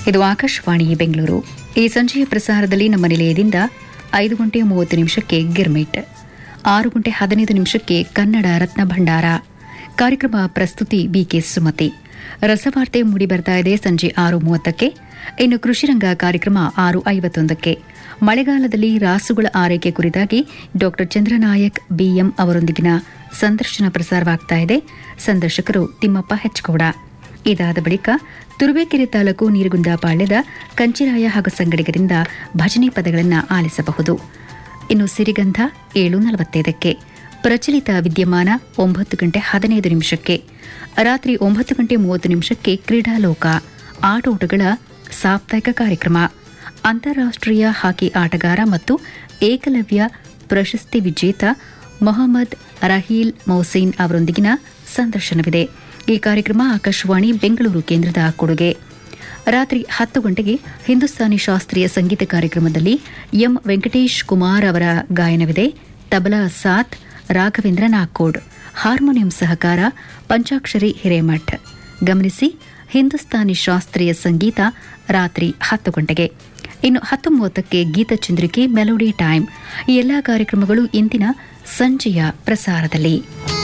ಇದು ಆಕಾಶವಾಣಿ ಬೆಂಗಳೂರು ಈ ಸಂಜೆಯ ಪ್ರಸಾರದಲ್ಲಿ ನಮ್ಮ ನಿಲಯದಿಂದ ಐದು ಗಂಟೆ ಮೂವತ್ತು ನಿಮಿಷಕ್ಕೆ ಗಿರ್ಮಿಟ್ ಆರು ಗಂಟೆ ಹದಿನೈದು ನಿಮಿಷಕ್ಕೆ ಕನ್ನಡ ರತ್ನ ಭಂಡಾರ ಕಾರ್ಯಕ್ರಮ ಪ್ರಸ್ತುತಿ ಬಿಕೆ ಸುಮತಿ ರಸವಾರ್ತೆ ಮೂಡಿಬರ್ತಾ ಇದೆ ಸಂಜೆ ಆರು ಮೂವತ್ತಕ್ಕೆ ಇನ್ನು ಕೃಷಿರಂಗ ಕಾರ್ಯಕ್ರಮ ಆರು ಐವತ್ತೊಂದಕ್ಕೆ ಮಳೆಗಾಲದಲ್ಲಿ ರಾಸುಗಳ ಆರೈಕೆ ಕುರಿತಾಗಿ ಡಾ ಚಂದ್ರನಾಯಕ್ ಬಿಎಂ ಅವರೊಂದಿಗಿನ ಸಂದರ್ಶನ ಪ್ರಸಾರವಾಗ್ತಾ ಇದೆ ಸಂದರ್ಶಕರು ತಿಮ್ಮಪ್ಪ ಹೆಚ್ಗೌಡ ಇದಾದ ಬಳಿಕ ತುರುವೇಕೆರೆ ತಾಲೂಕು ನೀರುಗುಂದಪಾಳ್ಯದ ಕಂಚಿರಾಯ ಹಾಗೂ ಸಂಗಡಿಗರಿಂದ ಭಜನೆ ಪದಗಳನ್ನು ಆಲಿಸಬಹುದು ಇನ್ನು ಸಿರಿಗಂಧ ಏಳು ನಲವತ್ತೈದಕ್ಕೆ ಪ್ರಚಲಿತ ವಿದ್ಯಮಾನ ಒಂಬತ್ತು ಗಂಟೆ ಹದಿನೈದು ನಿಮಿಷಕ್ಕೆ ರಾತ್ರಿ ಒಂಬತ್ತು ಗಂಟೆ ಮೂವತ್ತು ನಿಮಿಷಕ್ಕೆ ಕ್ರೀಡಾಲೋಕ ಆಟೋಟಗಳ ಸಾಪ್ತಾಹಿಕ ಕಾರ್ಯಕ್ರಮ ಅಂತಾರಾಷ್ಟೀಯ ಹಾಕಿ ಆಟಗಾರ ಮತ್ತು ಏಕಲವ್ಯ ಪ್ರಶಸ್ತಿ ವಿಜೇತ ಮೊಹಮ್ಮದ್ ರಹೀಲ್ ಮೌಸೀನ್ ಅವರೊಂದಿಗಿನ ಸಂದರ್ಶನವಿದೆ ಈ ಕಾರ್ಯಕ್ರಮ ಆಕಾಶವಾಣಿ ಬೆಂಗಳೂರು ಕೇಂದ್ರದ ಕೊಡುಗೆ ರಾತ್ರಿ ಹತ್ತು ಗಂಟೆಗೆ ಹಿಂದೂಸ್ತಾನಿ ಶಾಸ್ತ್ರೀಯ ಸಂಗೀತ ಕಾರ್ಯಕ್ರಮದಲ್ಲಿ ಎಂ ವೆಂಕಟೇಶ್ ಕುಮಾರ್ ಅವರ ಗಾಯನವಿದೆ ತಬಲಾ ಸಾತ್ ರಾಘವೇಂದ್ರ ನಾಕೋಡ್ ಹಾರ್ಮೋನಿಯಂ ಸಹಕಾರ ಪಂಚಾಕ್ಷರಿ ಹಿರೇಮಠ್ ಗಮನಿಸಿ ಹಿಂದೂಸ್ತಾನಿ ಶಾಸ್ತ್ರೀಯ ಸಂಗೀತ ರಾತ್ರಿ ಹತ್ತು ಗಂಟೆಗೆ ಇನ್ನು ಹತ್ತು ಮೂವತ್ತಕ್ಕೆ ಗೀತಚಂದ್ರಿಕೆ ಮೆಲೋಡಿ ಟೈಮ್ ಈ ಎಲ್ಲಾ ಕಾರ್ಯಕ್ರಮಗಳು ಇಂದಿನ ಸಂಜೆಯ ಪ್ರಸಾರದಲ್ಲಿ